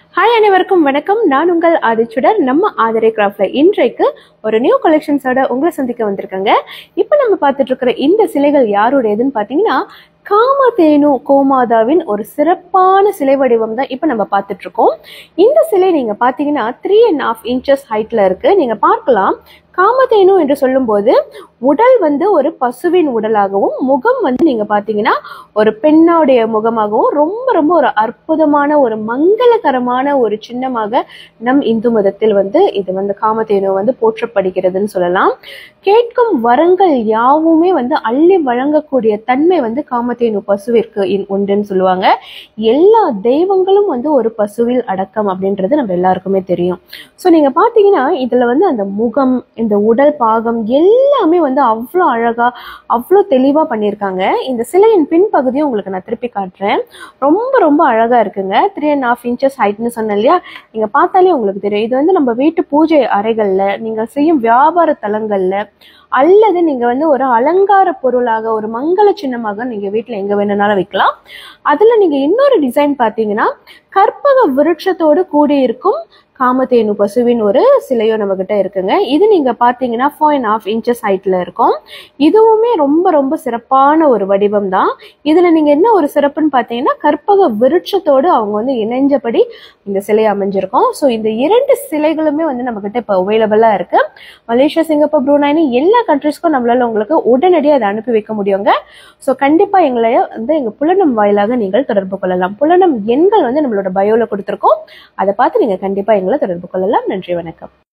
hi அனைவருக்கும் வணக்கம் நான் உங்கள் ஆதிச்சுடர் நம்ம ஆதரை கிராஃப்ட்ல இன்றைக்கு ஒரு நியூ கலெக்ஷன்ஸோட உங்களை சந்திக்க வந்திருக்காங்க இப்போ நம்ம பார்த்துட்டு இருக்கிற இந்த சிலைகள் யாருடையதுன்னு பார்த்தீங்கன்னா காமதேனு கோமாதாவின் ஒரு சிறப்பான சிலை வடிவம் தான் இப்போ நம்ம பார்த்துட்டு இருக்கோம் இந்த சிலை நீங்க பார்த்தீங்கன்னா த்ரீ அண்ட் ஹாஃப் இன்ச்சஸ் ஹைட்ல இருக்கு நீங்க பார்க்கலாம் காமதேனு என்று சொல்லும்போது உடல் வந்து ஒரு பசுவின் உடலாகவும் முகம் வந்து நீங்க பாத்தீங்கன்னா ஒரு பெண்ணோடைய முகமாகவும் ரொம்ப ரொம்ப ஒரு அற்புதமான ஒரு மங்களகரமான ஒரு சின்னமாக நம் இந்து மதத்தில் வந்து இது வந்து காமதேனு வந்து போற்றப்படுகிறதுன்னு சொல்லலாம் கேட்கும் வரங்கள் யாவுமே வந்து அள்ளி வழங்கக்கூடிய தன்மை வந்து காமதேனு பசுவிற்கு இன்- உண்டுன்னு சொல்லுவாங்க எல்லா தெய்வங்களும் வந்து ஒரு பசுவில் அடக்கம் அப்படின்றது நம்ம எல்லாருக்குமே தெரியும் ஸோ நீங்க பாத்தீங்கன்னா இதுல வந்து அந்த முகம் இந்த உடல் பாகம் எல்லாமே வந்து அவ்வளோ அழகா அவ்வளோ தெளிவா பண்ணியிருக்காங்க இந்த சிலையின் பின்பகுதியும் உங்களுக்கு நான் திருப்பி காட்டுறேன் ரொம்ப ரொம்ப அழகா இருக்குங்க த்ரீ அண்ட் ஹாஃப் இன்ச்சஸ் ஹைட்னு சொன்னேன் இல்லையா நீங்க பார்த்தாலே உங்களுக்கு தெரியும் இது வந்து நம்ம வீட்டு பூஜை அறைகள்ல நீங்க செய்யும் வியாபார தலங்கள்ல அல்லது நீங்க வந்து ஒரு அலங்கார பொருளாக ஒரு மங்கள சின்னமாக நீங்க வீட்ல எங்க வேணும்னாலும் வைக்கலாம் அதுல நீங்க இன்னொரு டிசைன் பார்த்தீங்கன்னா கற்பக விருட்சத்தோடு கூடி இருக்கும் காமதேனு பசுவின் ஒரு சிலையும் நம்ம கிட்ட இருக்குங்க இது நீங்க பாத்தீங்கன்னா ஃபோர் அண்ட் ஹாஃப் இன்ச்சஸ் ஹைட்ல இருக்கும் இதுவுமே ரொம்ப ரொம்ப சிறப்பான ஒரு வடிவம் தான் இதுல நீங்க என்ன ஒரு சிறப்புன்னு பாத்தீங்கன்னா கற்பக விருட்சத்தோடு அவங்க வந்து இணைஞ்சபடி இந்த சிலை அமைஞ்சிருக்கும் ஸோ இந்த இரண்டு சிலைகளுமே வந்து நம்ம கிட்ட இப்போ அவைலபிளா இருக்கு மலேசியா சிங்கப்பூர் ப்ரூனைனி எல்லா கண்ட்ரிஸ்க்கும் நம்மளால உங்களுக்கு உடனடியாக அதை அனுப்பி வைக்க முடியுங்க ஸோ கண்டிப்பா எங்களை வந்து எங்க புலனம் வாயிலாக நீங்கள் தொடர்பு கொள்ளலாம் புலனம் எண்கள் வந்து நம்மளோட பயோல கொடுத்துருக்கோம் அதை பார்த்து நீங்க கண்டிப்பா எங்களை தொடர்பு கொள்ளலாம் நன்றி வணக்கம்